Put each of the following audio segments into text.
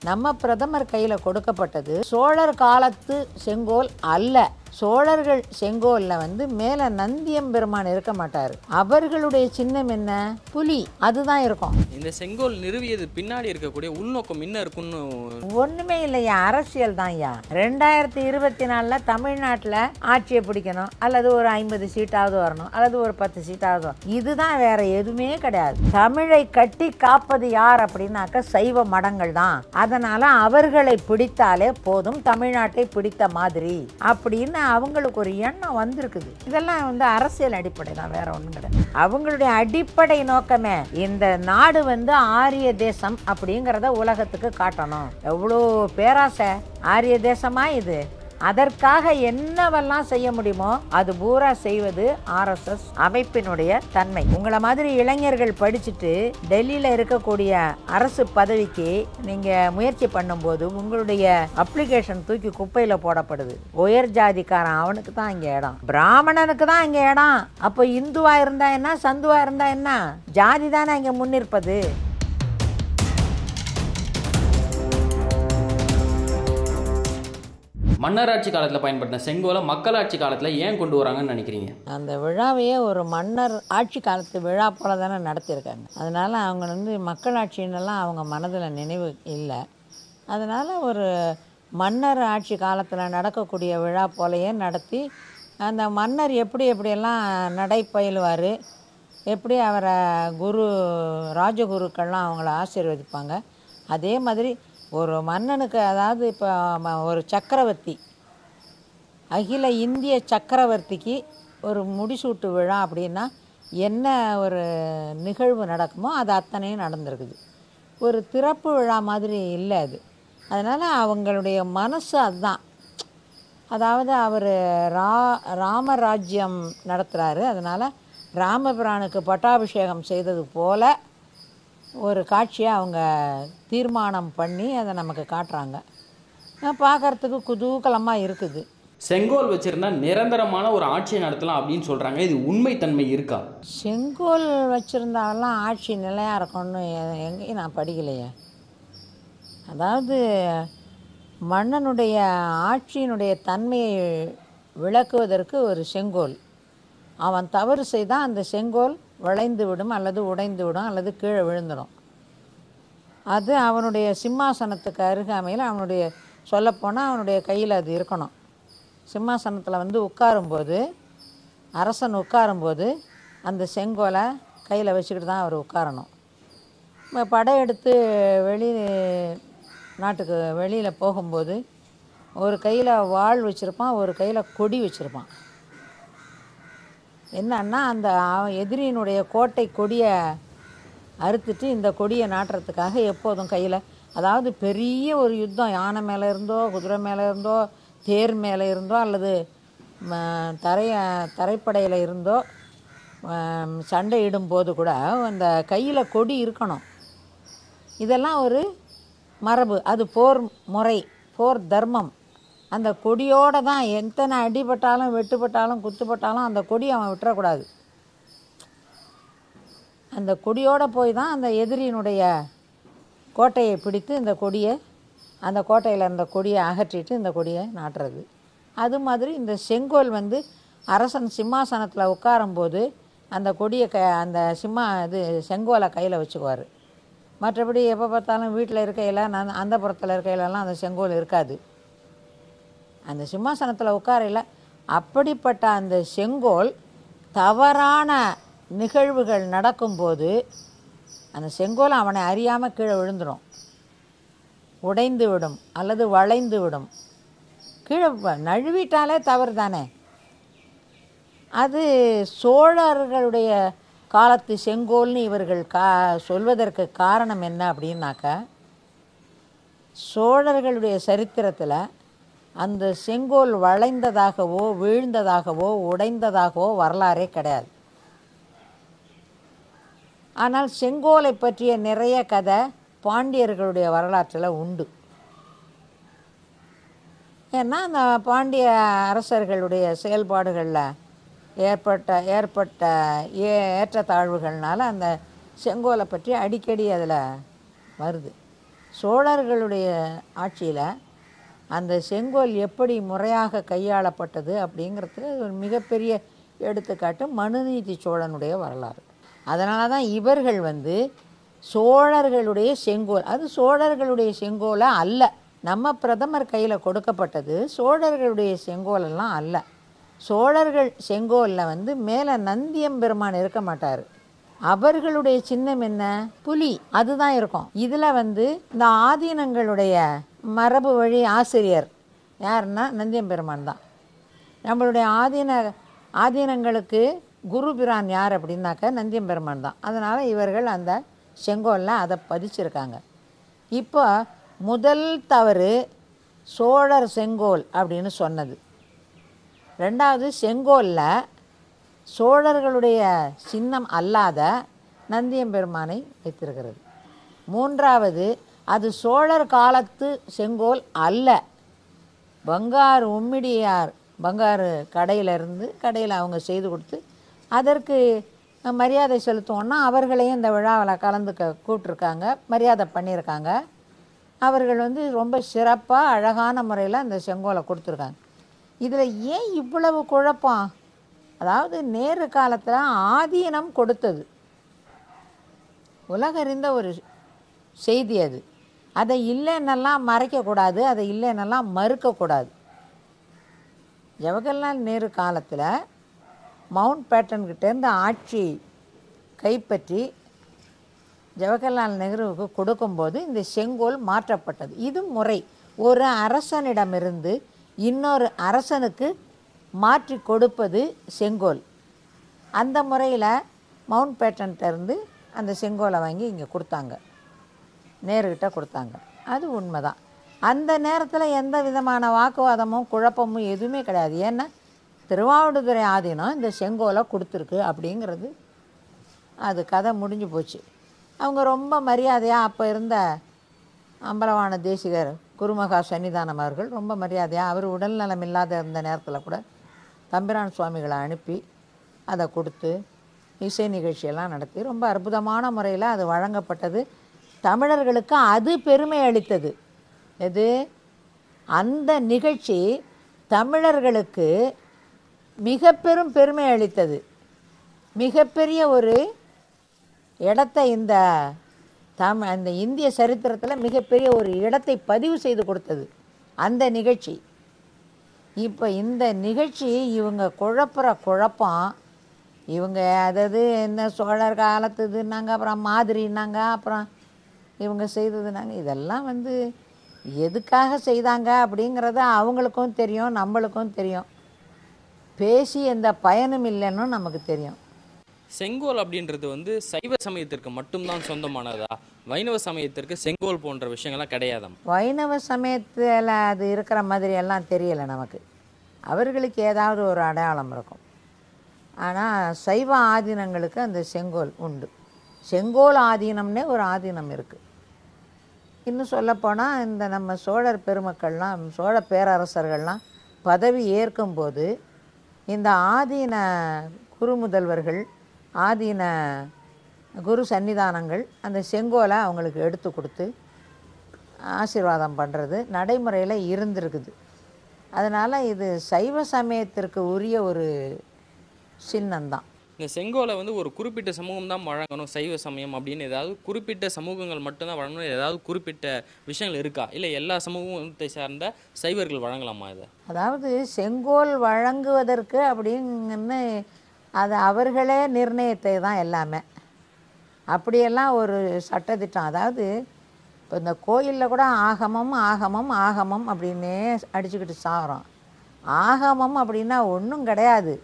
நம்ம பிரதமர் கையில் கொடுக்கப்பட்டது சோழர் காலத்து செங்கோல் அல்ல சோழர்கள் செங்கோல்ல வந்து மேலே நந்தியம்பெருமான் இருக்க மாட்டார் அவர்களுடைய சின்னம் என்ன புலி அதுதான் இருக்கும் இந்த செங்கோல் நிறுவியது பின்னாடி இருக்கக்கூடிய உள்நோக்கம் என்ன இருக்குன்னு ஒண்ணுமே இல்லையா அரசியல் தான் ஐயா ரெண்டாயிரத்தி இருபத்தி நாலில் தமிழ்நாட்டில் ஆட்சியை பிடிக்கணும் அல்லது ஒரு ஐம்பது சீட்டாவது வரணும் அல்லது ஒரு பத்து சீட்டாவது வரணும் இதுதான் வேற எதுவுமே கிடையாது தமிழை கட்டி காப்பது யார் அப்படின்னாக்க சைவ மடங்கள் தான் அதனால அவர்களை பிடித்தாலே போதும் தமிழ்நாட்டை பிடித்த மாதிரி அப்படின்னு அவங்களுக்கு ஒரு எண்ணம் வந்திருக்குது இதெல்லாம் வந்து அரசியல் அடிப்படை தான் வேற ஒன்றும் கிடையாது அவங்களுடைய அடிப்படை நோக்கமே இந்த நாடு வந்து ஆரிய தேசம் அப்படிங்கிறத உலகத்துக்கு காட்டணும் எவ்வளோ பேராசை ஆரிய தேசமா இது அதற்காக என்னவெல்லாம் செய்ய முடியுமோ அது பூரா செய்வது ஆர்எஸ்எஸ் அமைப்பினுடைய தன்மை உங்களை மாதிரி இளைஞர்கள் படிச்சுட்டு டெல்லியில் இருக்கக்கூடிய அரசு பதவிக்கு நீங்கள் முயற்சி பண்ணும்போது உங்களுடைய அப்ளிகேஷன் தூக்கி குப்பையில் போடப்படுது உயர் ஜாதிக்காரன் அவனுக்கு தான் இங்கே இடம் பிராமணனுக்கு தான் இங்கே இடம் அப்போ இந்துவா இருந்தா என்ன சந்துவா இருந்தா என்ன ஜாதி தானே இங்கே முன்னிற்பது மன்னராட்சி காலத்தில் பயன்படுத்தின செங்கோலை மக்களாட்சி காலத்தில் ஏன் கொண்டு வராங்கன்னு நினைக்கிறீங்க அந்த விழாவையே ஒரு மன்னர் ஆட்சி காலத்து விழா போல தானே நடத்தியிருக்காங்க அதனால் அவங்க வந்து மக்களாட்சின்னெல்லாம் அவங்க மனதில் நினைவு இல்லை அதனால் ஒரு மன்னர் ஆட்சி காலத்தில் நடக்கக்கூடிய விழா போலயே நடத்தி அந்த மன்னர் எப்படி எப்படியெல்லாம் நடைப்பயிலுவார் எப்படி அவரை குரு ராஜகுருக்கள்லாம் அவங்கள ஆசீர்வதிப்பாங்க அதே மாதிரி ஒரு மன்னனுக்கு அதாவது இப்போ ம- ஒரு சக்கரவர்த்தி அகில இந்திய சக்கரவர்த்திக்கு ஒரு முடிசூட்டு விழா அப்படின்னா என்ன ஒரு நிகழ்வு நடக்குமோ அது அத்தனையும் நடந்திருக்குது ஒரு திறப்பு விழா மாதிரி இல்லை அது அதனால் அவங்களுடைய மனசு அதுதான் அதாவது அவர் ரா ராமராஜ்யம் நடத்துகிறாரு அதனால் ராமபிரானுக்கு பட்டாபிஷேகம் செய்தது போல ஒரு காட்சியை அவங்க தீர்மானம் பண்ணி அதை நமக்கு காட்டுறாங்க பார்க்குறதுக்கு குதூகலமாக இருக்குது செங்கோல் வச்சிருந்தா நிரந்தரமான ஒரு ஆட்சியை நடத்தலாம் அப்படின்னு சொல்றாங்க இது உண்மைத்தன்மை இருக்கா செங்கோல் வச்சுருந்தாலாம் ஆட்சி நிலையாக இருக்கும்னு எ- எங்கேயும் நான் படிக்கலையே அதாவது மன்னனுடைய ஆட்சியினுடைய தன்மையை விளக்குவதற்கு ஒரு செங்கோல் அவன் தவறு செய்தால் அந்த செங்கோல் வளைந்து விடும் அல்லது உடைந்து விடும் அல்லது கீழே விழுந்துடும் அது அவனுடைய சிம்மாசனத்துக்கு அருகாமையில் அவனுடைய சொல்லப்போனால் அவனுடைய கையில் அது இருக்கணும் சிம்மாசனத்தில் வந்து உட்காரும்போது அரசன் உட்காரும்போது அந்த செங்கோலை கையில் வச்சுக்கிட்டு தான் அவர் உட்காரணும் இப்போ படையெடுத்து வெளி நாட்டுக்கு வெளியில் போகும்போது ஒரு கையில் வாள் வச்சுருப்பான் ஒரு கையில் கொடி வச்சுருப்பான் என்னன்னா அந்த அவன் எதிரியினுடைய கோட்டை கொடியை அறுத்துட்டு இந்த கொடியை நாட்டுறதுக்காக எப்போதும் கையில் அதாவது பெரிய ஒரு யுத்தம் யானை மேலே இருந்தோ குதிரை மேலே இருந்தோ தேர் மேலே இருந்தோ அல்லது ம, தரைய தரைப்படையில் இருந்தோ ஆம், சண்டையிடும் போது கூட அந்த கையில் கொடி இருக்கணும் இதெல்லாம் ஒரு மரபு அது போர் முறை போர் தர்மம் அந்த கொடியோட தான் எத்தனை அடிபட்டாலும் வெட்டுப்பட்டாலும் குத்துப்பட்டாலும் அந்த கொடி அவன் விட்டுறக்கூடாது அந்த கொடியோட போய் தான் அந்த எதிரியினுடைய கோட்டையை பிடித்து இந்த கொடியை அந்த கோட்டையில் இருந்த கொடியை அகற்றிட்டு இந்த கொடியை நாட்டுறது அது மாதிரி இந்த செங்கோல் வந்து அரசன் சிம்மாசனத்தில் உட்காரும்போது அந்த கொடியை க அந்த சிம்மா இது செங்கோலை கையில் வச்சுக்குவார் மற்றபடி எப்போ பார்த்தாலும் வீட்டில் இருக்கையில் நான் அந்த புறத்தில் இருக்கையிலலாம் அந்த செங்கோல் இருக்காது அந்த சிம்மாசனத்தில் உட்காரையில் அப்படிப்பட்ட அந்த செங்கோல் தவறான நிகழ்வுகள் நடக்கும்போது அந்த செங்கோல் அவனை அறியாமல் கீழே விழுந்துடும் உடைந்து விடும் அல்லது வளைந்து விடும் கீழே வ- நழுவிட்டாலே தவறு தானே அது சோழர்களுடைய காலத்து செங்கோல்னு இவர்கள் கா சொல்வதற்கு காரணம் என்ன அப்படின்னாக்கா சோழர்களுடைய சரித்திரத்தில் அந்த செங்கோல் வளைந்ததாகவோ வீழ்ந்ததாகவோ உடைந்ததாகவோ வரலாறே கிடையாது ஆனால் செங்கோலை பற்றிய நிறைய கதை பாண்டியர்களுடைய வரலாற்றில் உண்டு ஏன்னா அந்த பாண்டிய அரசர்களுடைய செயல்பாடுகளில் ஏற்பட்ட ஏற்பட்ட ஏ ஏற்றத்தாழ்வுகள்னால அந்த செங்கோலை பற்றி அடிக்கடி அதில் வருது சோழர்களுடைய ஆட்சியில் அந்த செங்கோல் எப்படி முறையாக கையாளப்பட்டது அப்படிங்கிறதுக்கு ஒரு மிகப்பெரிய எடுத்துக்காட்டு மனுநீதி சோழனுடைய வரலாறு அதனால தான் இவர்கள் வந்து சோழர்களுடைய செங்கோல் அது சோழர்களுடைய செங்கோலை அல்ல நம்ம பிரதமர் கையில் கொடுக்கப்பட்டது சோழர்களுடைய செங்கோலெல்லாம் அல்ல சோழர்கள் செங்கோலில் வந்து மேலே நந்தியம்பெருமான் இருக்க மாட்டார் அவர்களுடைய சின்னம் என்ன புலி அதுதான் இருக்கும் இதில் வந்து இந்த ஆதீனங்களுடைய மரபு வழி ஆசிரியர் யாருன்னா நந்தியம்பெருமான் தான் நம்மளுடைய ஆதீன ஆதீனங்களுக்கு குரு பிரான் யார் அப்படின்னாக்க நந்தியம்பெருமான் தான் அதனால் இவர்கள் அந்த செங்கோலில் அதை பதிச்சிருக்காங்க இப்போ முதல் தவறு சோழர் செங்கோல் அப்படின்னு சொன்னது ரெண்டாவது செங்கோலில் சோழர்களுடைய சின்னம் அல்லாத நந்தியம்பெருமானை வைத்திருக்கிறது மூன்றாவது அது சோழர் காலத்து செங்கோல் அல்ல பங்காரு உம்மிடியார் பங்காரு கடையிலேருந்து கடையில் அவங்க செய்து கொடுத்து அதற்கு மரியாதை செலுத்துவோன்னா அவர்களையும் இந்த விழாவில் கலந்துக்க கூப்பிட்ருக்காங்க மரியாதை பண்ணியிருக்காங்க அவர்கள் வந்து ரொம்ப சிறப்பாக அழகான முறையில் அந்த செங்கோலை கொடுத்துருக்காங்க இதில் ஏன் இவ்வளவு குழப்பம் அதாவது நேரு காலத்தில் ஆதீனம் கொடுத்தது உலகறிந்த ஒரு செய்தி அது அதை இல்லைன்னெல்லாம் மறைக்கக்கூடாது அதை இல்லைன்னெல்லாம் மறுக்கக்கூடாது ஜவஹர்லால் நேரு காலத்தில் மவுண்ட் பேட்டன்கிட்டேருந்து ஆட்சி கைப்பற்றி ஜவஹர்லால் நேருவுக்கு கொடுக்கும்போது இந்த செங்கோல் மாற்றப்பட்டது இது முறை ஒரு அரசனிடமிருந்து இன்னொரு அரசனுக்கு மாற்றி கொடுப்பது செங்கோல் அந்த முறையில் மவுண்ட் பேட்டன்ட்ட இருந்து அந்த செங்கோலை வாங்கி இங்கே கொடுத்தாங்க நேருகிட்ட கொடுத்தாங்க அது உண்மைதான் அந்த நேரத்தில் எந்த விதமான வாக்குவாதமும் குழப்பமும் எதுவுமே கிடையாது ஏன்னா திருவாவடுதுறை ஆதீனம் இந்த செங்கோலை கொடுத்துருக்கு அப்படிங்கிறது அது கதை முடிஞ்சு போச்சு அவங்க ரொம்ப மரியாதையாக அப்போ இருந்த அம்பலவான தேசிகர் குருமகா சன்னிதானம் அவர்கள் ரொம்ப மரியாதையாக அவர் உடல்நலம் இல்லாத இருந்த நேரத்தில் கூட தம்பிரான் சுவாமிகளை அனுப்பி அதை கொடுத்து இசை நிகழ்ச்சியெல்லாம் நடத்தி ரொம்ப அற்புதமான முறையில் அது வழங்கப்பட்டது தமிழர்களுக்கு அது பெருமை அளித்தது எது அந்த நிகழ்ச்சி தமிழர்களுக்கு மிக பெரும் பெருமை அளித்தது மிகப்பெரிய ஒரு இடத்தை இந்த தம் அந்த இந்திய சரித்திரத்தில் மிகப்பெரிய ஒரு இடத்தை பதிவு செய்து கொடுத்தது அந்த நிகழ்ச்சி இப்போ இந்த நிகழ்ச்சி இவங்க குழப்புற குழப்பம் இவங்க அதாவது என்ன சோழர் காலத்துதுன்னாங்க அப்புறம் மாதிரின்னாங்க அப்புறம் இவங்க செய்ததுனாங்க இதெல்லாம் வந்து எதுக்காக செய்தாங்க அப்படிங்கிறது அவங்களுக்கும் தெரியும் நம்மளுக்கும் தெரியும் பேசி எந்த பயனும் இல்லைன்னு நமக்கு தெரியும் செங்கோல் அப்படின்றது வந்து சைவ சமயத்திற்கு மட்டும்தான் சொந்தமானதா வைணவ சமயத்திற்கு செங்கோல் போன்ற விஷயங்கள்லாம் கிடையாதாம் வைணவ சமயத்தில் அது இருக்கிற மாதிரி எல்லாம் தெரியலை நமக்கு அவர்களுக்கு ஏதாவது ஒரு அடையாளம் இருக்கும் ஆனால் சைவ ஆதீனங்களுக்கு அந்த செங்கோல் உண்டு செங்கோல் ஆதீனம்னே ஒரு ஆதீனம் இருக்குது இன்னும் சொல்லப்போனால் இந்த நம்ம சோழர் பெருமக்கள்லாம் சோழ பேரரசர்கள்லாம் பதவி ஏற்கும்போது இந்த ஆதீன குருமுதல்வர்கள் ஆதீன குரு சன்னிதானங்கள் அந்த செங்கோலை அவங்களுக்கு எடுத்து கொடுத்து ஆசீர்வாதம் பண்ணுறது நடைமுறையில் இருந்திருக்குது அதனால் இது சைவ சமயத்திற்கு உரிய ஒரு சின்னம்தான் இந்த செங்கோலை வந்து ஒரு குறிப்பிட்ட சமூகம் தான் வழங்கணும் சைவ சமயம் அப்படின்னு ஏதாவது குறிப்பிட்ட சமூகங்கள் மட்டும்தான் வழங்கணும் ஏதாவது குறிப்பிட்ட விஷயங்கள் இருக்கா இல்லை எல்லா சமூகத்தை சார்ந்த சைவர்கள் வழங்கலாமா இதை அதாவது செங்கோல் வழங்குவதற்கு அப்படின்னு அது அவர்களே நிர்ணயித்தது தான் எல்லாமே அப்படியெல்லாம் ஒரு சட்டத்திட்டம் அதாவது இப்போ இந்த கோயிலில் கூட ஆகமம் ஆகமம் ஆகமம் அப்படின்னே அடிச்சுக்கிட்டு சாகிறோம் ஆகமம் அப்படின்னா ஒன்றும் கிடையாது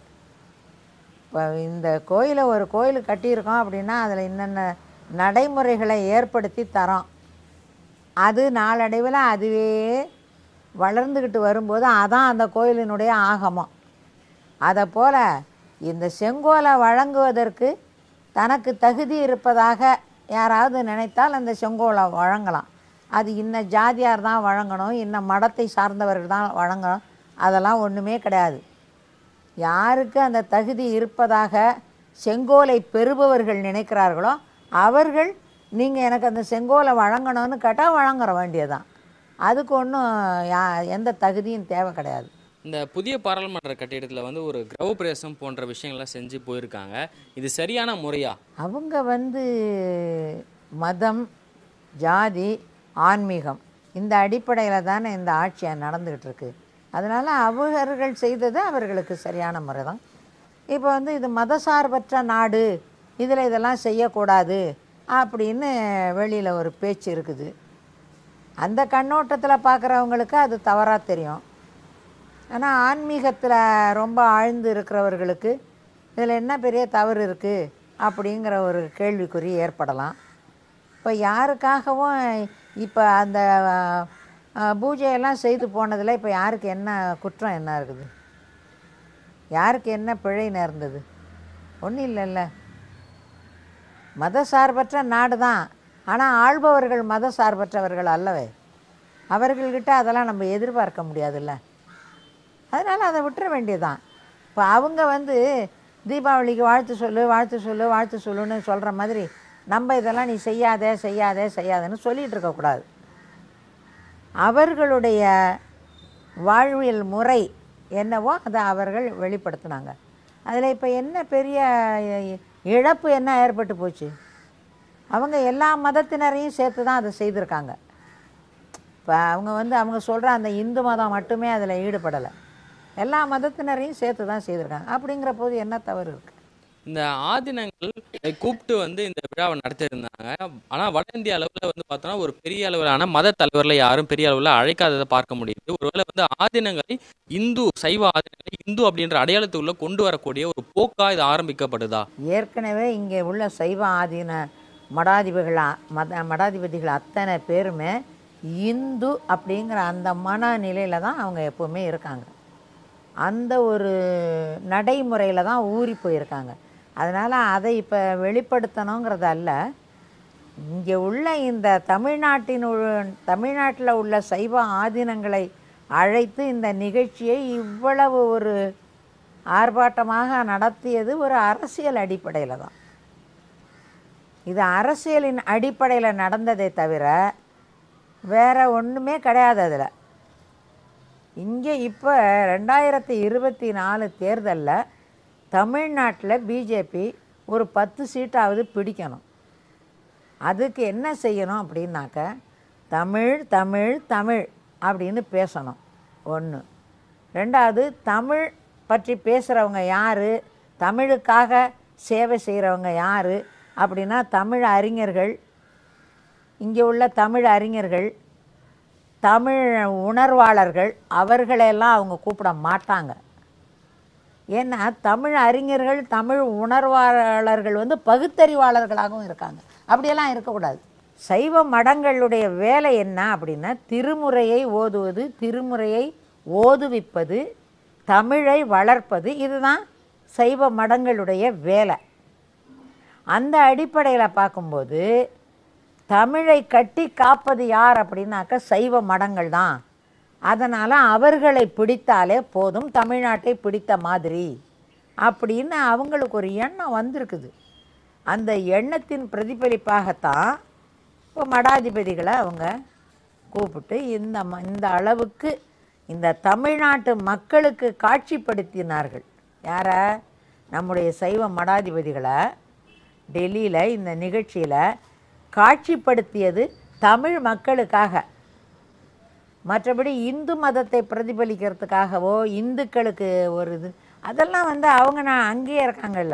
இப்போ இந்த கோயிலை ஒரு கோயில் கட்டியிருக்கோம் அப்படின்னா அதில் என்னென்ன நடைமுறைகளை ஏற்படுத்தி தரோம் அது நாளடைவில் அதுவே வளர்ந்துக்கிட்டு வரும்போது அதான் அந்த கோயிலினுடைய ஆகமம் அதை போல் இந்த செங்கோலை வழங்குவதற்கு தனக்கு தகுதி இருப்பதாக யாராவது நினைத்தால் அந்த செங்கோலை வழங்கலாம் அது இன்ன ஜாதியார் தான் வழங்கணும் இன்ன மடத்தை சார்ந்தவர்கள் தான் வழங்கணும் அதெல்லாம் ஒன்றுமே கிடையாது யாருக்கு அந்த தகுதி இருப்பதாக செங்கோலை பெறுபவர்கள் நினைக்கிறார்களோ அவர்கள் நீங்கள் எனக்கு அந்த செங்கோலை வழங்கணும்னு கேட்டால் வழங்குற வேண்டியதான் அதுக்கு ஒன்றும் யா எந்த தகுதியும் தேவை கிடையாது இந்த புதிய பாராளுமன்ற கட்டிடத்தில் வந்து ஒரு கிரகப்பிரவேசம் போன்ற விஷயங்கள்லாம் செஞ்சு போயிருக்காங்க இது சரியான முறையா அவங்க வந்து மதம் ஜாதி ஆன்மீகம் இந்த அடிப்படையில் தானே இந்த ஆட்சி நடந்துக்கிட்டு இருக்கு அதனால் அவர்கள் செய்தது அவர்களுக்கு சரியான முறை தான் இப்போ வந்து இது மதசார்பற்ற நாடு இதில் இதெல்லாம் செய்யக்கூடாது அப்படின்னு வெளியில் ஒரு பேச்சு இருக்குது அந்த கண்ணோட்டத்தில் பார்க்குறவங்களுக்கு அது தவறாக தெரியும் ஆனால் ஆன்மீகத்தில் ரொம்ப ஆழ்ந்து இருக்கிறவர்களுக்கு இதில் என்ன பெரிய தவறு இருக்குது அப்படிங்கிற ஒரு கேள்விக்குறி ஏற்படலாம் இப்போ யாருக்காகவும் இப்போ அந்த அஹ், பூஜையெல்லாம் செய்து போனதில் இப்போ யாருக்கு என்ன குற்றம் என்ன இருக்குது யாருக்கு என்ன பிழை நேர்ந்தது ஒன்றும் இல்லைல்ல மதசார்பற்ற நாடு தான் ஆனால் ஆள்பவர்கள் மதசார்பற்றவர்கள் அல்லவே அவர்கள்கிட்ட அதெல்லாம் நம்ம எதிர்பார்க்க முடியாதுல்ல அதனால் அதை விட்டுற வேண்டியதுதான் இப்போ அவங்க வந்து தீபாவளிக்கு வாழ்த்து சொல்லு வாழ்த்து சொல்லு வாழ்த்து சொல்லுன்னு சொல்கிற மாதிரி நம்ம இதெல்லாம் நீ செய்யாதே செய்யாதே செய்யாதேன்னு சொல்லிகிட்டு இருக்கக்கூடாது அவர்களுடைய வாழ்வியல் முறை என்னவோ அதை அவர்கள் வெளிப்படுத்தினாங்க அதில் இப்போ என்ன பெரிய இ- இழப்பு என்ன ஏற்பட்டு போச்சு அவங்க எல்லா மதத்தினரையும் சேர்த்து தான் அதை செய்திருக்காங்க இப்போ அவங்க வந்து அவங்க சொல்கிற அந்த இந்து மதம் மட்டுமே அதில் ஈடுபடலை எல்லா மதத்தினரையும் சேர்த்து தான் செய்திருக்காங்க அப்படிங்கிற போது என்ன தவறு இருக்குது இந்த ஆதினங்கள் கூப்பிட்டு வந்து இந்த விழாவை நடத்தியிருந்தாங்க ஆனால் வட இந்திய அளவில் வந்து பார்த்தோன்னா ஒரு பெரிய அளவிலான மத தலைவர்களை யாரும் பெரிய அளவில் அழைக்காததை பார்க்க முடியுது ஒருவேளை வந்து ஆதினங்களை இந்து சைவ ஆதினங்களை இந்து அப்படின்ற அடையாளத்துக்குள்ள கொண்டு வரக்கூடிய ஒரு போக்கா இது ஆரம்பிக்கப்படுதா ஏற்கனவே இங்கே உள்ள சைவ ஆதீன மடாதிபதிகள் அ- மத மடாதிபதிகள் அத்தனை பேருமே இந்து அப்படிங்கிற அந்த மனநிலையில் தான் அவங்க எப்போவுமே இருக்காங்க அந்த ஒரு நடைமுறையில் தான் ஊறி போயிருக்காங்க அதனால் அதை இப்போ வெளிப்படுத்தணுங்கிறது அல்ல இங்கே உள்ள இந்த தமிழ்நாட்டின் உள்- தமிழ்நாட்டில் உள்ள சைவ ஆதீனங்களை அழைத்து இந்த நிகழ்ச்சியை இவ்வளவு ஒரு ஆர்ப்பாட்டமாக நடத்தியது ஒரு அரசியல் அடிப்படையில் தான் இது அரசியலின் அடிப்படையில் நடந்ததே தவிர வேற ஒன்றுமே கிடையாது அதில் இங்கே இப்போ ரெண்டாயிரத்தி இருபத்தி நாலு தேர்தலில் தமிழ்நாட்டில் பிஜேபி ஒரு பத்து சீட்டாவது பிடிக்கணும் அதுக்கு என்ன செய்யணும் அப்படின்னாக்க தமிழ் தமிழ் தமிழ் அப்படின்னு பேசணும் ஒன்று ரெண்டாவது தமிழ் பற்றி பேசுகிறவங்க யார் தமிழுக்காக சேவை செய்கிறவங்க யார் அப்படின்னா தமிழ் அறிஞர்கள் இங்கே உள்ள தமிழ் அறிஞர்கள் தமிழ் உணர்வாளர்கள் அவர்களெல்லாம் அவங்க கூப்பிட மாட்டாங்க ஏன்னா தமிழ் அறிஞர்கள் தமிழ் உணர்வாளர்கள் வந்து பகுத்தறிவாளர்களாகவும் இருக்காங்க அப்படியெல்லாம் இருக்கக்கூடாது சைவ மடங்களுடைய வேலை என்ன அப்படின்னா திருமுறையை ஓதுவது திருமுறையை ஓதுவிப்பது தமிழை வளர்ப்பது இதுதான் சைவ மடங்களுடைய வேலை அந்த அடிப்படையில் பார்க்கும்போது தமிழை கட்டி காப்பது யார் அப்படின்னாக்க சைவ மடங்கள் தான் அதனால் அவர்களை பிடித்தாலே போதும் தமிழ்நாட்டை பிடித்த மாதிரி அப்படின்னு அவங்களுக்கு ஒரு எண்ணம் வந்திருக்குது அந்த எண்ணத்தின் பிரதிபலிப்பாகத்தான் இப்போ மடாதிபதிகளை அவங்க கூப்பிட்டு இந்த ம- இந்த அளவுக்கு இந்த தமிழ்நாட்டு மக்களுக்கு காட்சிப்படுத்தினார்கள் யாரை நம்முடைய சைவ மடாதிபதிகளை டெல்லியில் இந்த நிகழ்ச்சியில் காட்சிப்படுத்தியது தமிழ் மக்களுக்காக மற்றபடி இந்து மதத்தை பிரதிபலிக்கிறதுக்காகவோ இந்துக்களுக்கு ஒரு இது அதெல்லாம் வந்து அவங்க நான் அங்கேயே இருக்காங்கல்ல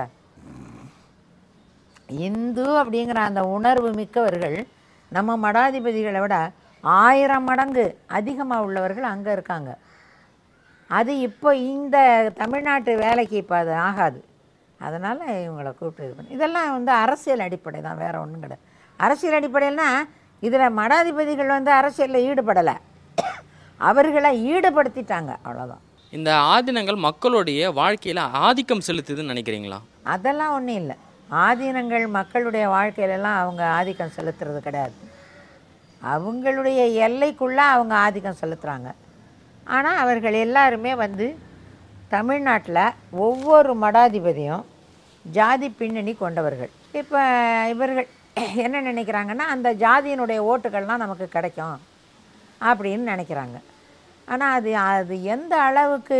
இந்து அப்படிங்கிற அந்த உணர்வு மிக்கவர்கள் நம்ம மடாதிபதிகளை விட ஆயிரம் மடங்கு அதிகமாக உள்ளவர்கள் அங்கே இருக்காங்க அது இப்போ இந்த தமிழ்நாட்டு வேலைக்கு இப்போ அது ஆகாது அதனால் இவங்களை கூப்பிட்டு இது பண்ணி இதெல்லாம் வந்து அரசியல் அடிப்படை தான் வேறு ஒன்றும் கிடையாது அரசியல் அடிப்படையில்னா இதில் மடாதிபதிகள் வந்து அரசியலில் ஈடுபடலை அவர்களை ஈடுபடுத்திட்டாங்க அவ்வளோதான் இந்த ஆதினங்கள் மக்களுடைய வாழ்க்கையில ஆதிக்கம் செலுத்துதுன்னு நினைக்கிறீங்களா அதெல்லாம் ஒன்றும் இல்லை ஆதீனங்கள் மக்களுடைய வாழ்க்கையிலலாம் அவங்க ஆதிக்கம் செலுத்துறது கிடையாது அவங்களுடைய எல்லைக்குள்ளே அவங்க ஆதிக்கம் செலுத்துகிறாங்க ஆனால் அவர்கள் எல்லாருமே வந்து தமிழ்நாட்டில் ஒவ்வொரு மடாதிபதியும் ஜாதி பின்னணி கொண்டவர்கள் இப்போ இவர்கள் என்ன நினைக்கிறாங்கன்னா அந்த ஜாதியினுடைய ஓட்டுகள்லாம் நமக்கு கிடைக்கும் அப்படின்னு நினைக்கிறாங்க ஆனால் அது அது எந்த அளவுக்கு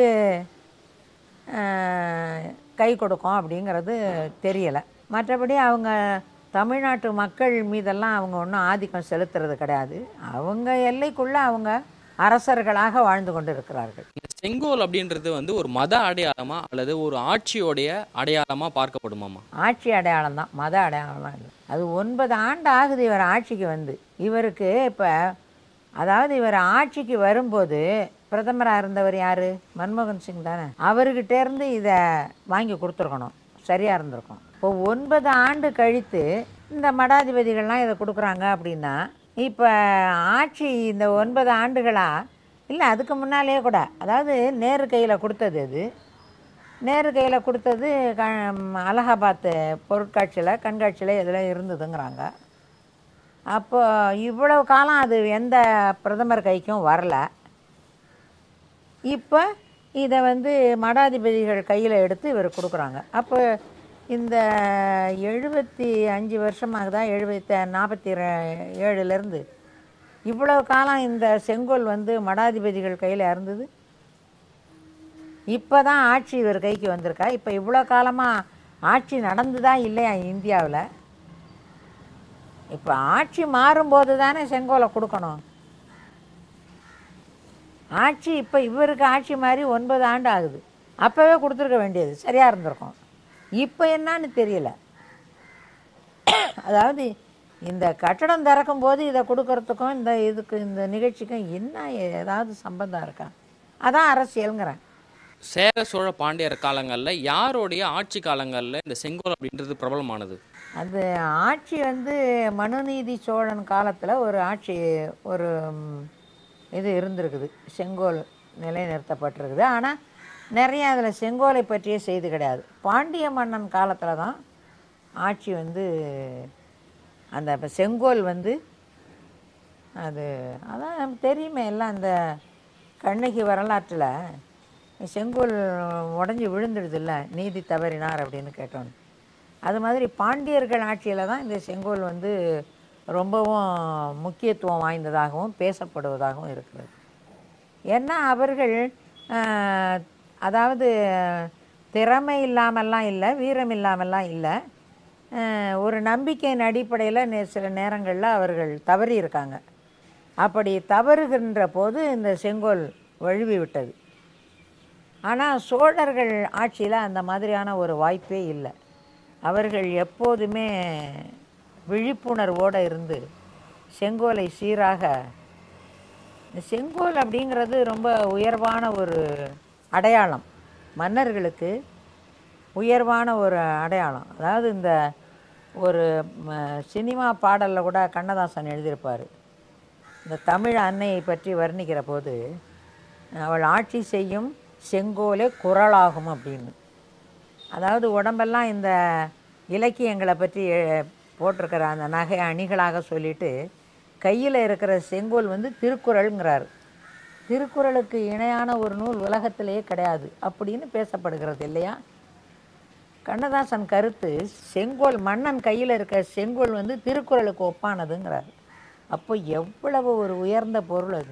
அஹ், கை கொடுக்கும் அப்படிங்கிறது தெரியலை மற்றபடி அவங்க தமிழ்நாட்டு மக்கள் மீதெல்லாம் அவங்க ஒன்றும் ஆதிக்கம் செலுத்துறது கிடையாது அவங்க எல்லைக்குள்ளே அவங்க அரசர்களாக வாழ்ந்து கொண்டு இருக்கிறார்கள் இந்த செங்கோல் அப்படின்றது வந்து ஒரு மத அடையாளமா அல்லது ஒரு ஆட்சியோடைய அடையாளமா பார்க்கப்படுமாமா ஆட்சி அடையாளம் தான் மத அடையாளம்லாம் இல்லை அது ஒன்பது ஆண்டு ஆகுது இவர் ஆட்சிக்கு வந்து இவருக்கு இப்போ அதாவது இவர் ஆட்சிக்கு வரும்போது பிரதமராக இருந்தவர் யார் மன்மோகன் சிங் தானே அவர்கிட்ட இருந்து இதை வாங்கி கொடுத்துருக்கணும் சரியாக இருந்திருக்கும் இப்போ ஒன்பது ஆண்டு கழித்து இந்த மடாதிபதிகள்லாம் இதை கொடுக்குறாங்க அப்படின்னா இப்போ ஆட்சி இந்த ஒன்பது ஆண்டுகளாக இல்லை அதுக்கு முன்னாலேயே கூட அதாவது நேரு கையில் கொடுத்தது இது நேரு கையில் கொடுத்தது க அலகாபாத் பொருட்காட்சியில் கண்காட்சியில் இதில் இருந்ததுங்கிறாங்க அப்போ இவ்வளவு காலம் அது எந்த பிரதமர் கைக்கும் வரல இப்போ இதை வந்து மடாதிபதிகள் கையில் எடுத்து இவர் கொடுக்குறாங்க அப்போ இந்த எழுபத்தி அஞ்சு வருஷமாகுதா எழுபத்தி நாற்பத்தி ஏழுலேருந்து இவ்வளவு காலம் இந்த செங்கோல் வந்து மடாதிபதிகள் கையில் இருந்தது இப்போ தான் ஆட்சி இவர் கைக்கு வந்திருக்கா இப்போ இவ்வளோ காலமாக ஆட்சி நடந்துதா இல்லையா இந்தியாவில் இப்போ ஆட்சி மாறும்போது தானே செங்கோலை கொடுக்கணும் ஆட்சி இப்போ இவருக்கு ஆட்சி மாதிரி ஒன்பது ஆண்டு ஆகுது அப்போவே கொடுத்துருக்க வேண்டியது சரியாக இருந்திருக்கும் இப்போ என்னன்னு தெரியல அதாவது இந்த கட்டடம் திறக்கும் போது இதை கொடுக்கறதுக்கும் இந்த இதுக்கு இந்த நிகழ்ச்சிக்கும் என்ன ஏதாவது சம்பந்தம் இருக்கா அதான் அரசியலுங்கிறேன் சேர சோழ பாண்டியர் காலங்கள்ல யாருடைய ஆட்சி காலங்கள்ல இந்த செங்கோல் அப்படின்றது பிரபலமானது அது ஆட்சி வந்து மனுநீதி சோழன் காலத்தில் ஒரு ஆட்சி ஒரு ம், இது இருந்திருக்குது செங்கோல் நிலைநிறுத்தப்பட்டிருக்குது ஆனால் நிறைய அதில் செங்கோலை பற்றிய செய்தி கிடையாது பாண்டிய மன்னன் காலத்தில் தான் ஆட்சி வந்து அந்த இப்ப செங்கோல் வந்து அது அதான் நமக்கு தெரியுமே எல்லாம் அந்த கண்ணகி வரலாற்றில் செங்கோல் உடஞ்சி விழுந்துடுதுல்ல நீதி தவறினார் அப்படின்னு கேட்டோன்னு அது மாதிரி பாண்டியர்கள் ஆட்சியில் தான் இந்த செங்கோல் வந்து ரொம்பவும் முக்கியத்துவம் வாய்ந்ததாகவும் பேசப்படுவதாகவும் இருக்கிறது ஏன்னா அவர்கள் ஆஹ், அதாவது திறமை இல்லாமல்லாம் இல்லை வீரம் இல்லாமல்லாம் இல்லை ஆஹ், ஒரு நம்பிக்கையின் அடிப்படையில் நே சில நேரங்களில் அவர்கள் தவறி இருக்காங்க அப்படி தவறுகின்ற போது இந்த செங்கோல் வழுவி விட்டது ஆனால் சோழர்கள் ஆட்சியில் அந்த மாதிரியான ஒரு வாய்ப்பே இல்லை அவர்கள் எப்போதுமே விழிப்புணர்வோடு இருந்து செங்கோலை சீராக இந்த செங்கோல் அப்படிங்கிறது ரொம்ப உயர்வான ஒரு அடையாளம் மன்னர்களுக்கு உயர்வான ஒரு அடையாளம் அதாவது இந்த ஒரு ம, சினிமா பாடலில் கூட கண்ணதாசன் எழுதியிருப்பார் இந்த தமிழ் அன்னையை பற்றி வர்ணிக்கிற போது அவள் ஆட்சி செய்யும் செங்கோலே குரலாகும் அப்படின்னு அதாவது உடம்பெல்லாம் இந்த இலக்கியங்களை பற்றி எ- போட்டிருக்கிற அந்த நகை அணிகளாக சொல்லிட்டு கையில் இருக்கிற செங்கோல் வந்து திருக்குறள்ங்கிறார் திருக்குறளுக்கு இணையான ஒரு நூல் உலகத்திலேயே கிடையாது அப்படின்னு பேசப்படுகிறது இல்லையா கண்ணதாசன் கருத்து செங்கோல் மன்னன் கையில் இருக்க செங்கோல் வந்து திருக்குறளுக்கு ஒப்பானதுங்கிறார் அப்போ எவ்வளவு ஒரு உயர்ந்த பொருள் அது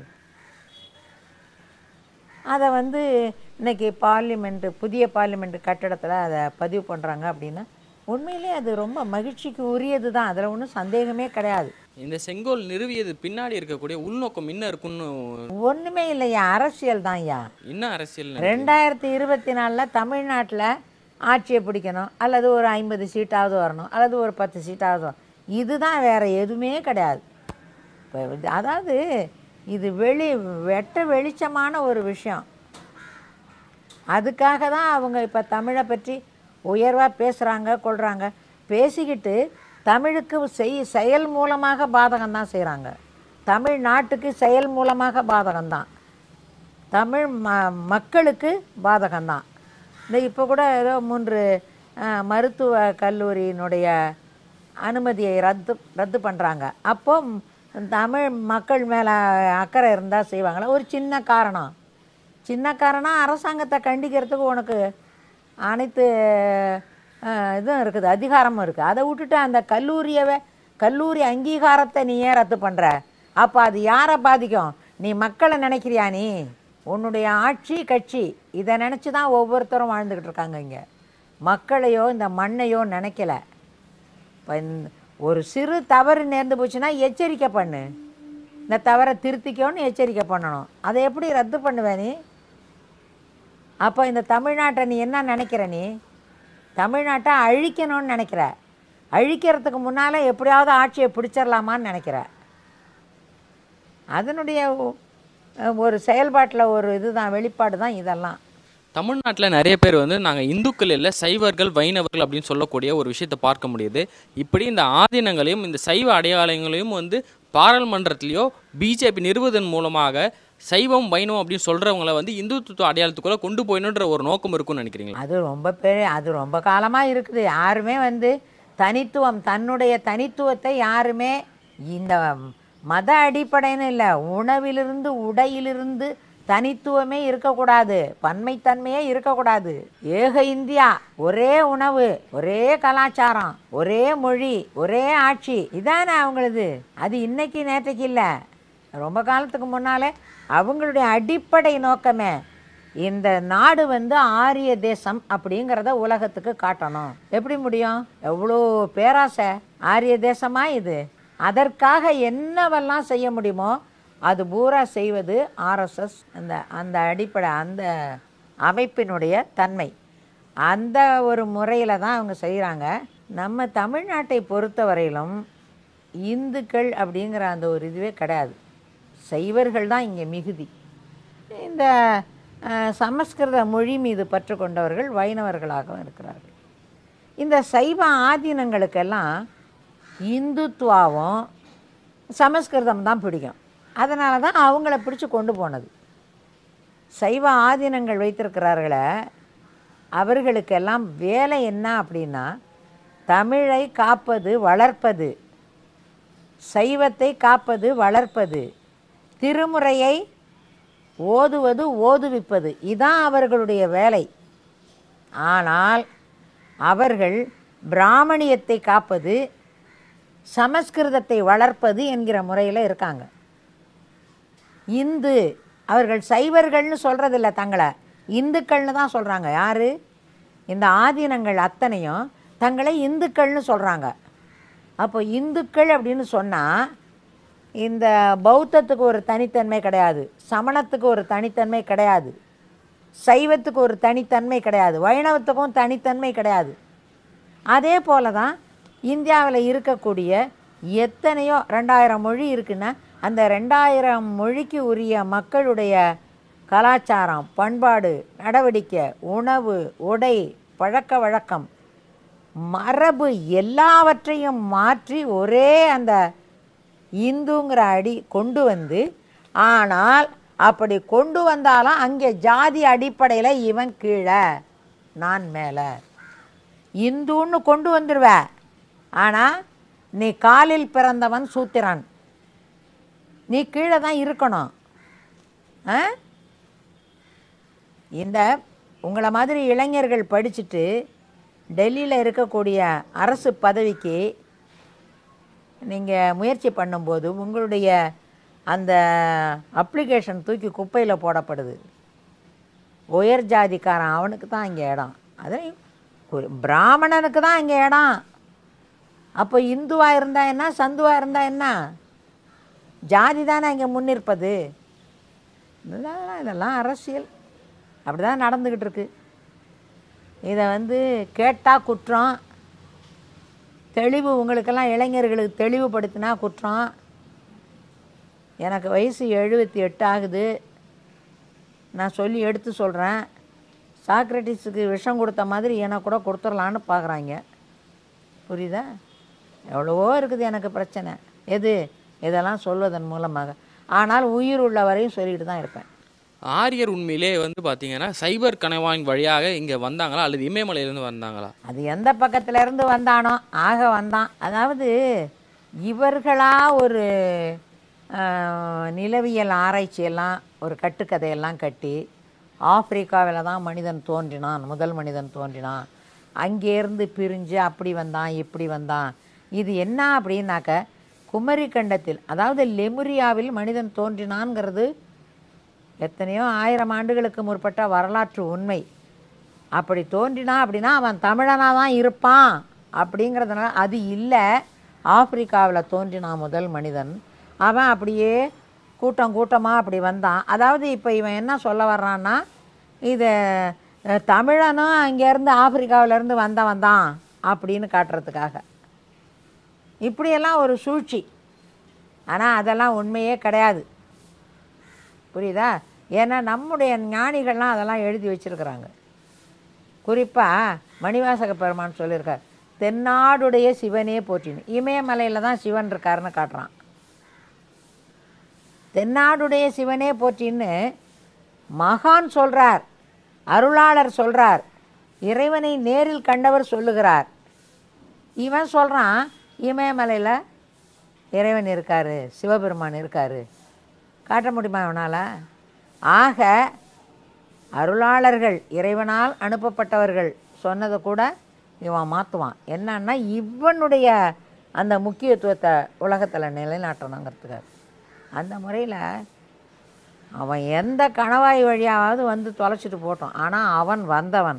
அதை வந்து இன்னைக்கு பார்லிமெண்ட்டு புதிய பார்லிமெண்ட் கட்டடத்தில் அதை பதிவு பண்ணுறாங்க அப்படின்னா உண்மையிலே அது ரொம்ப மகிழ்ச்சிக்கு உரியது தான் அதில் ஒன்றும் சந்தேகமே கிடையாது இந்த செங்கோல் நிறுவியது பின்னாடி இருக்கக்கூடிய உள்நோக்கம் என்ன இருக்குன்னு ஒன்றுமே இல்லையா அரசியல் தான் ஐயா என்ன அரசியல் ரெண்டாயிரத்தி இருபத்தி நாலில் தமிழ்நாட்டில் ஆட்சியை பிடிக்கணும் அல்லது ஒரு ஐம்பது சீட்டாவது வரணும் அல்லது ஒரு பத்து சீட்டாவது வரணும் இதுதான் வேறு எதுவுமே கிடையாது இப்போ இது- அதாவது இது வெளி வெட்ட வெளிச்சமான ஒரு விஷயம் அதுக்காக தான் அவங்க இப்போ தமிழை பற்றி உயர்வாக பேசுகிறாங்க கொள்கிறாங்க பேசிக்கிட்டு தமிழுக்கு செய் செயல் மூலமாக பாதகம் தான் செய்கிறாங்க தமிழ் நாட்டுக்கு செயல் மூலமாக பாதகம்தான் தமிழ் ம மக்களுக்கு பாதகம்தான் இந்த இப்போ கூட ஏதோ மூன்று அஹ், மருத்துவ கல்லூரியினுடைய அனுமதியை ரத்து ரத்து பண்ணுறாங்க அப்போ ம், தமிழ் மக்கள் மேலே அக்கறை இருந்தால் செய்வாங்களா ஒரு சின்ன காரணம் சின்ன காரணம் அரசாங்கத்தை கண்டிக்கிறதுக்கு உனக்கு அனைத்து அஹ், இதுவும் இருக்குது அதிகாரமும் இருக்குது அதை விட்டுட்டு அந்த கல்லூரியவே கல்லூரி அங்கீகாரத்தை நீ ஏன் ரத்து பண்ணுற அப்போ அது யாரை பாதிக்கும் நீ மக்களை நினைக்கிறியா நீ உன்னுடைய ஆட்சி கட்சி இதை நினச்சி தான் ஒவ்வொருத்தரும் வாழ்ந்துக்கிட்டு இருக்காங்க இங்கே மக்களையோ இந்த மண்ணையோ நினைக்கல இப்போ ஒரு சிறு தவறு நேர்ந்து போச்சுன்னா எச்சரிக்கை பண்ணு இந்த தவறை திருத்திக்கோன்னு எச்சரிக்கை பண்ணணும் அதை எப்படி ரத்து பண்ணுவ நீ அப்போ இந்த தமிழ்நாட்டை நீ என்ன நினைக்கிற நீ தமிழ்நாட்டை அழிக்கணும்னு நினைக்கிற அழிக்கிறதுக்கு முன்னால் எப்படியாவது ஆட்சியை பிடிச்சிடலாமான்னு நினைக்கிற அதனுடைய ஒ- ஒரு செயல்பாட்டில் ஒரு இதுதான் வெளிப்பாடு தான் இதெல்லாம் தமிழ்நாட்டில் நிறைய பேர் வந்து நாங்கள் இந்துக்கள் இல்லை சைவர்கள் வைணவர்கள் அப்படின்னு சொல்லக்கூடிய ஒரு விஷயத்தை பார்க்க முடியுது இப்படி இந்த ஆதீனங்களையும் இந்த சைவ அடையாளங்களையும் வந்து பாராளுமன்றத்திலேயோ பிஜேபி நிறுவுவதன் மூலமாக சைவம் வைணவம் அப்படின்னு சொல்கிறவங்கள வந்து இந்துத்துவ அடையாளத்துக்குள்ளே கொண்டு போயணுன்ற ஒரு நோக்கம் இருக்கும்னு நினைக்கிறீங்களா அது ரொம்ப பெரிய அது ரொம்ப காலமாக இருக்குது யாருமே வந்து தனித்துவம் தன்னுடைய தனித்துவத்தை யாருமே இந்த மத அடிப்படைன்னு இல்லை உணவிலிருந்து உடையிலிருந்து தனித்துவமே இருக்கக்கூடாது பன்மைத்தன்மையே இருக்கக்கூடாது ஏக இந்தியா ஒரே உணவு ஒரே கலாச்சாரம் ஒரே மொழி ஒரே ஆட்சி இதானே அவங்களது அது இன்னைக்கு நேற்றைக்கு இல்லை ரொம்ப காலத்துக்கு முன்னாலே அவங்களுடைய அடிப்படை நோக்கமே இந்த நாடு வந்து ஆரிய தேசம் அப்படிங்கிறத உலகத்துக்கு காட்டணும் எப்படி முடியும் எவ்வளோ பேராசை ஆரிய தேசமா இது அதற்காக என்னவெல்லாம் செய்ய முடியுமோ அது பூரா செய்வது ஆர்எஸ்எஸ் அந்த அந்த அடிப்படை அந்த அமைப்பினுடைய தன்மை அந்த ஒரு முறையில் தான் அவங்க செய்கிறாங்க நம்ம தமிழ்நாட்டை பொறுத்தவரையிலும் இந்துக்கள் அப்படிங்கிற அந்த ஒரு இதுவே கிடையாது சைவர்கள் தான் இங்கே மிகுதி இந்த அஹ், சமஸ்கிருத மொழி மீது பற்று கொண்டவர்கள் வைணவர்களாகவும் இருக்கிறார்கள் இந்த சைவ ஆதீனங்களுக்கெல்லாம் இந்துத்துவாவும் சமஸ்கிருதம் தான் பிடிக்கும் அதனால தான் அவங்கள பிடிச்சு கொண்டு போனது சைவ ஆதீனங்கள் வைத்திருக்கிறார்களே அவர்களுக்கெல்லாம் வேலை என்ன அப்படின்னா தமிழை காப்பது வளர்ப்பது சைவத்தை காப்பது வளர்ப்பது திருமுறையை ஓதுவது ஓதுவிப்பது இதான் அவர்களுடைய வேலை ஆனால் அவர்கள் பிராமணியத்தை காப்பது சமஸ்கிருதத்தை வளர்ப்பது என்கிற முறையில் இருக்காங்க இந்து அவர்கள் சைவர்கள்னு சொல்கிறதில்ல தங்களை இந்துக்கள்னு தான் சொல்கிறாங்க யார் இந்த ஆதீனங்கள் அத்தனையும் தங்களை இந்துக்கள்னு சொல்கிறாங்க அப்போ இந்துக்கள் அப்படின்னு சொன்னால் இந்த பௌத்தத்துக்கு ஒரு தனித்தன்மை கிடையாது சமணத்துக்கு ஒரு தனித்தன்மை கிடையாது சைவத்துக்கு ஒரு தனித்தன்மை கிடையாது வைணவத்துக்கும் தனித்தன்மை கிடையாது அதே போல தான் இந்தியாவில் இருக்கக்கூடிய எத்தனையோ ரெண்டாயிரம் மொழி இருக்குன்னா அந்த ரெண்டாயிரம் மொழிக்கு உரிய மக்களுடைய கலாச்சாரம் பண்பாடு நடவடிக்கை உணவு உடை பழக்க வழக்கம் மரபு எல்லாவற்றையும் மாற்றி ஒரே அந்த இந்துங்கிற அடி கொண்டு வந்து ஆனால் அப்படி கொண்டு வந்தாலும் அங்கே ஜாதி அடிப்படையில் இவன் கீழே நான் மேலே இந்துன்னு கொண்டு வந்துடுவ ஆனால் நீ காலில் பிறந்தவன் சூத்திரன் நீ கீழே தான் இருக்கணும் ஆ இந்த உங்களை மாதிரி இளைஞர்கள் படிச்சுட்டு டெல்லியில் இருக்கக்கூடிய அரசு பதவிக்கு நீங்கள் முயற்சி பண்ணும்போது உங்களுடைய அந்த அப்ளிகேஷன் தூக்கி குப்பையில் போடப்படுது உயர் ஜாதிக்காரன் அவனுக்கு தான் இங்கே இடம் அதுலேயும் ஒரு பிராமணனுக்கு தான் இங்கே இடம் அப்போ இந்துவாக இருந்தால் என்ன சந்துவாக இருந்தால் என்ன ஜாதி தானே இங்கே முன்னிற்பது இதெல்லாம் இதெல்லாம் அரசியல் அப்படி தான் நடந்துக்கிட்டு இருக்கு இதை வந்து கேட்டால் குற்றம் தெளிவு உங்களுக்கெல்லாம் இளைஞர்களுக்கு தெளிவுபடுத்தினா குற்றம் எனக்கு வயசு எழுபத்தி எட்டு ஆகுது நான் சொல்லி எடுத்து சொல்கிறேன் சாக்ரட்டிஸுக்கு விஷம் கொடுத்த மாதிரி எனக்கு கூட கொடுத்துடலான்னு பார்க்குறாங்க புரியுதா எவ்வளவோ இருக்குது எனக்கு பிரச்சனை எது இதெல்லாம் சொல்வதன் மூலமாக ஆனால் உயிர் உள்ள வரையும் சொல்லிட்டு தான் இருப்பேன் ஆரியர் உண்மையிலே வந்து பார்த்தீங்கன்னா சைபர் கணவாயின் வழியாக இங்கே வந்தாங்களா அல்லது இமயமலையிலேருந்து வந்தாங்களா அது எந்த பக்கத்துல இருந்து வந்தானோ ஆக வந்தான் அதாவது இவர்களா ஒரு ஆஹ், நிலவியல் ஆராய்ச்சியெல்லாம் ஒரு கட்டுக்கதையெல்லாம் கட்டி ஆப்பிரிக்காவில் தான் மனிதன் தோன்றினான் முதல் மனிதன் தோன்றினான் அங்கேருந்து பிரிஞ்சு அப்படி வந்தான் இப்படி வந்தான் இது என்ன அப்படின்னாக்க குமரி கண்டத்தில் அதாவது லெமுரியாவில் மனிதன் தோன்றினான்ங்கிறது எத்தனையோ ஆயிரம் ஆண்டுகளுக்கு முற்பட்ட வரலாற்று உண்மை அப்படி தோன்றினா அப்படின்னா அவன் தமிழனாக தான் இருப்பான் அப்படிங்கிறதுனால அது இல்லை ஆப்பிரிக்காவில் தோன்றினான் முதல் மனிதன் அவன் அப்படியே கூட்டம் கூட்டமாக அப்படி வந்தான் அதாவது இப்போ இவன் என்ன சொல்ல வர்றான்னா இது அஹ், தமிழனும் அங்கேருந்து ஆப்பிரிக்காவிலேருந்து வந்தவன் தான் அப்படின்னு காட்டுறதுக்காக இப்படியெல்லாம் ஒரு சூழ்ச்சி ஆனால் அதெல்லாம் உண்மையே கிடையாது புரியுதா ஏன்னா நம்முடைய ஞானிகள்லாம் அதெல்லாம் எழுதி வச்சிருக்கிறாங்க குறிப்பாக மணிவாசக பெருமான் சொல்லியிருக்கார் தென்னாடுடைய சிவனே போற்றின்னு இமயமலையில் தான் சிவன் இருக்காருன்னு காட்டுறான் தென்னாடுடைய சிவனே போற்றின்னு மகான் சொல்றார் அருளாளர் சொல்றார் இறைவனை நேரில் கண்டவர் சொல்லுகிறார் இவன் சொல்கிறான் இமயமலையில் இறைவன் இருக்காரு சிவபெருமான் இருக்காரு காட்ட முடியுமா இவனால் ஆக அருளாளர்கள் இறைவனால் அனுப்பப்பட்டவர்கள் சொன்னதை கூட இவன் மாற்றுவான் என்னன்னா இவனுடைய அந்த முக்கியத்துவத்தை உலகத்தில் நிலைநாட்டணுங்கிறதுக்காக அந்த முறையில் அவன் எந்த கணவாய் வழியாவது வந்து தொலைச்சிட்டு போட்டோம் ஆனால் அவன் வந்தவன்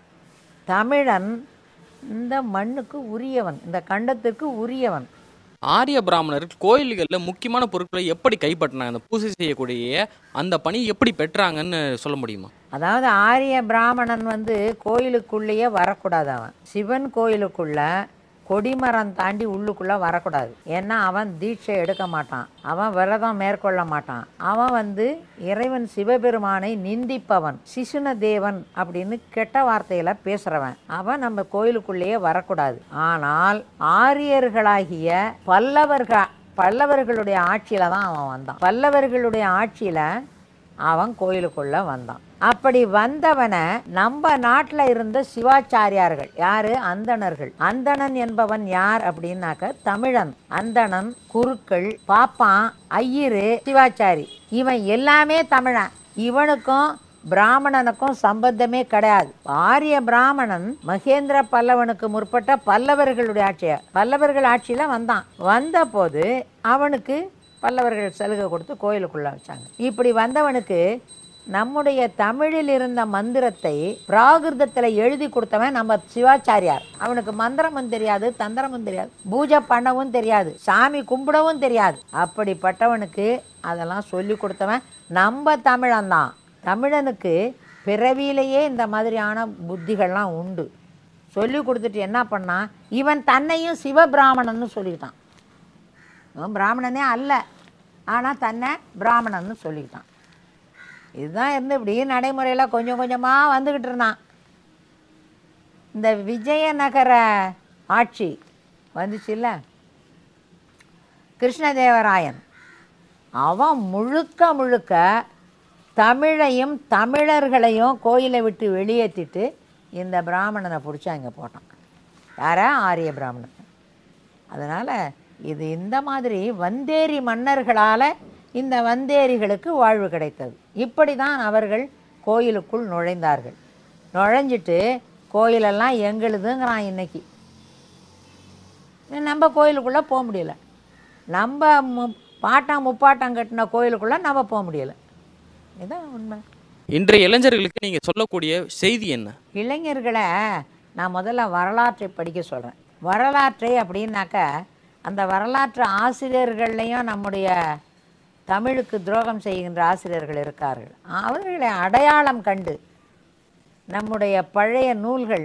தமிழன் இந்த மண்ணுக்கு உரியவன் இந்த கண்டத்திற்கு உரியவன் ஆரிய பிராமணர்கள் கோயில்களில் முக்கியமான பொருட்களை எப்படி கைப்பற்றினாங்க அந்த பூஜை செய்யக்கூடிய அந்த பணி எப்படி பெற்றாங்கன்னு சொல்ல முடியுமா அதாவது ஆரிய பிராமணன் வந்து கோயிலுக்குள்ளேயே வரக்கூடாது அவன் சிவன் கோயிலுக்குள்ள கொடிமரம் தாண்டி உள்ளுக்குள்ளே வரக்கூடாது ஏன்னா அவன் தீட்சை எடுக்க மாட்டான் அவன் விரதம் மேற்கொள்ள மாட்டான் அவன் வந்து இறைவன் சிவபெருமானை நிந்திப்பவன் சிசுன தேவன் அப்படின்னு கெட்ட வார்த்தையில பேசுறவன் அவன் நம்ம கோயிலுக்குள்ளேயே வரக்கூடாது ஆனால் ஆரியர்களாகிய பல்லவர்கள் பல்லவர்களுடைய ஆட்சியில தான் அவன் வந்தான் பல்லவர்களுடைய ஆட்சியில அவன் கோயிலுக்குள்ள வந்தான் அப்படி வந்தவனை நம்ம நாட்டில் இருந்த சிவாச்சாரியார்கள் யாரு அந்தணர்கள் அந்தணன் என்பவன் யார் அப்படின்னாக்க தமிழன் அந்தணன் குருக்கள் பாப்பான் ஐயரு சிவாச்சாரி இவன் எல்லாமே தமிழன் இவனுக்கும் பிராமணனுக்கும் சம்பந்தமே கிடையாது ஆரிய பிராமணன் மகேந்திர பல்லவனுக்கு முற்பட்ட பல்லவர்களுடைய ஆட்சிய பல்லவர்கள் ஆட்சியில வந்தான் வந்தபோது அவனுக்கு பல்லவர்கள் சலுகை கொடுத்து கோயிலுக்குள்ள வச்சாங்க இப்படி வந்தவனுக்கு நம்முடைய தமிழில் இருந்த மந்திரத்தை பிராகிருதத்தில் எழுதி கொடுத்தவன் நம்ம சிவாச்சாரியார் அவனுக்கு மந்திரமும் தெரியாது தந்திரமும் தெரியாது பூஜை பண்ணவும் தெரியாது சாமி கும்பிடவும் தெரியாது அப்படிப்பட்டவனுக்கு அதெல்லாம் சொல்லி கொடுத்தவன் நம்ம தமிழன்தான் தமிழனுக்கு பிறவியிலேயே இந்த மாதிரியான புத்திகள்லாம் உண்டு சொல்லி கொடுத்துட்டு என்ன பண்ணான் இவன் தன்னையும் சிவபிராமணன்னு சொல்லிக்கிட்டான் அவன் பிராமணனே அல்ல ஆனால் தன்னை பிராமணன்னு சொல்லிக்கிட்டான் இதுதான் இருந்து இப்படி நடைமுறையில் கொஞ்சம் கொஞ்சமாக வந்துக்கிட்டு இருந்தான் இந்த விஜயநகர ஆட்சி வந்துச்சுல்ல கிருஷ்ணதேவராயன் அவன் முழுக்க முழுக்க தமிழையும் தமிழர்களையும் கோயிலை விட்டு வெளியேற்றிட்டு இந்த பிராமணனை பிடிச்சி அங்கே போட்டான் யாரா ஆரிய பிராமணன் அதனால் இது இந்த மாதிரி வந்தேரி மன்னர்களால் இந்த வந்தேரிகளுக்கு வாழ்வு கிடைத்தது இப்படி தான் அவர்கள் கோயிலுக்குள் நுழைந்தார்கள் நுழைஞ்சிட்டு கோயிலெல்லாம் எங்களுதுங்கிறான் இன்னைக்கு நம்ம கோயிலுக்குள்ளே போக முடியல நம்ம மு பாட்டம் முப்பாட்டம் கட்டின கோயிலுக்குள்ளே நம்ம போக முடியல இதுதான் உண்மை இன்றைய இளைஞர்களுக்கு நீங்க சொல்லக்கூடிய செய்தி என்ன இளைஞர்களை நான் முதல்ல வரலாற்றை படிக்க சொல்கிறேன் வரலாற்றை அப்படின்னாக்க அந்த வரலாற்று ஆசிரியர்கள்லையும் நம்முடைய தமிழுக்கு துரோகம் செய்கின்ற ஆசிரியர்கள் இருக்கார்கள் அவர்களை அடையாளம் கண்டு நம்முடைய பழைய நூல்கள்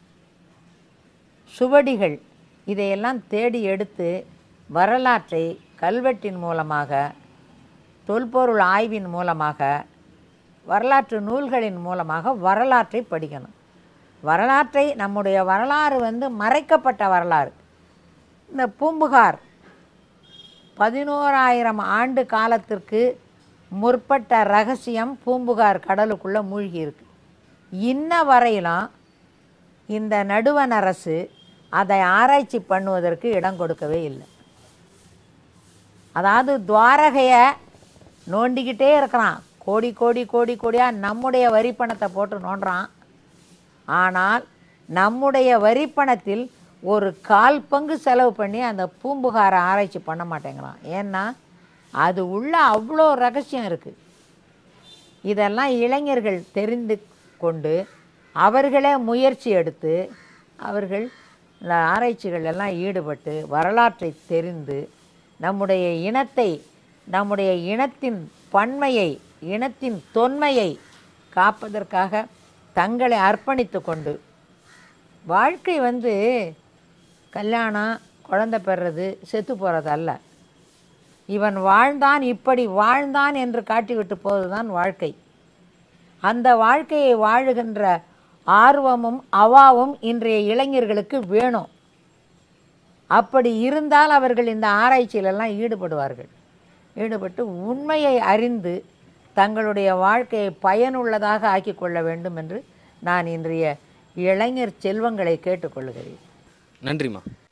சுவடிகள் இதையெல்லாம் தேடி எடுத்து வரலாற்றை கல்வெட்டின் மூலமாக தொல்பொருள் ஆய்வின் மூலமாக வரலாற்று நூல்களின் மூலமாக வரலாற்றை படிக்கணும் வரலாற்றை நம்முடைய வரலாறு வந்து மறைக்கப்பட்ட வரலாறு இந்த பூம்புகார் பதினோராயிரம் ஆண்டு காலத்திற்கு முற்பட்ட ரகசியம் பூம்புகார் கடலுக்குள்ளே மூழ்கி இருக்கு இன்ன வரையிலும் இந்த நடுவண் அரசு அதை ஆராய்ச்சி பண்ணுவதற்கு இடம் கொடுக்கவே இல்லை அதாவது துவாரகையை நோண்டிக்கிட்டே இருக்கிறான் கோடி கோடி கோடி கோடியாக நம்முடைய வரிப்பணத்தை போட்டு நோண்டுறான் ஆனால் நம்முடைய வரிப்பணத்தில் ஒரு கால் பங்கு செலவு பண்ணி அந்த பூம்புகாரை ஆராய்ச்சி பண்ண மாட்டேங்கிறான் ஏன்னா அது உள்ள அவ்வளோ ரகசியம் இருக்குது இதெல்லாம் இளைஞர்கள் தெரிந்து கொண்டு அவர்களே முயற்சி எடுத்து அவர்கள் இந்த ஆராய்ச்சிகள் எல்லாம் ஈடுபட்டு வரலாற்றை தெரிந்து நம்முடைய இனத்தை நம்முடைய இனத்தின் பன்மையை இனத்தின் தொன்மையை காப்பதற்காக தங்களை அர்ப்பணித்து கொண்டு வாழ்க்கை வந்து கல்யாணம் குழந்தை பெறுறது செத்து போகிறது அல்ல இவன் வாழ்ந்தான் இப்படி வாழ்ந்தான் என்று காட்டிவிட்டு போவதுதான் வாழ்க்கை அந்த வாழ்க்கையை வாழுகின்ற ஆர்வமும் அவாவும் இன்றைய இளைஞர்களுக்கு வேணும் அப்படி இருந்தால் அவர்கள் இந்த ஆராய்ச்சியிலெல்லாம் ஈடுபடுவார்கள் ஈடுபட்டு உண்மையை அறிந்து தங்களுடைய வாழ்க்கையை பயனுள்ளதாக ஆக்கிக் கொள்ள வேண்டும் என்று நான் இன்றைய இளைஞர் செல்வங்களை கேட்டுக்கொள்கிறேன் நன்றிம்மா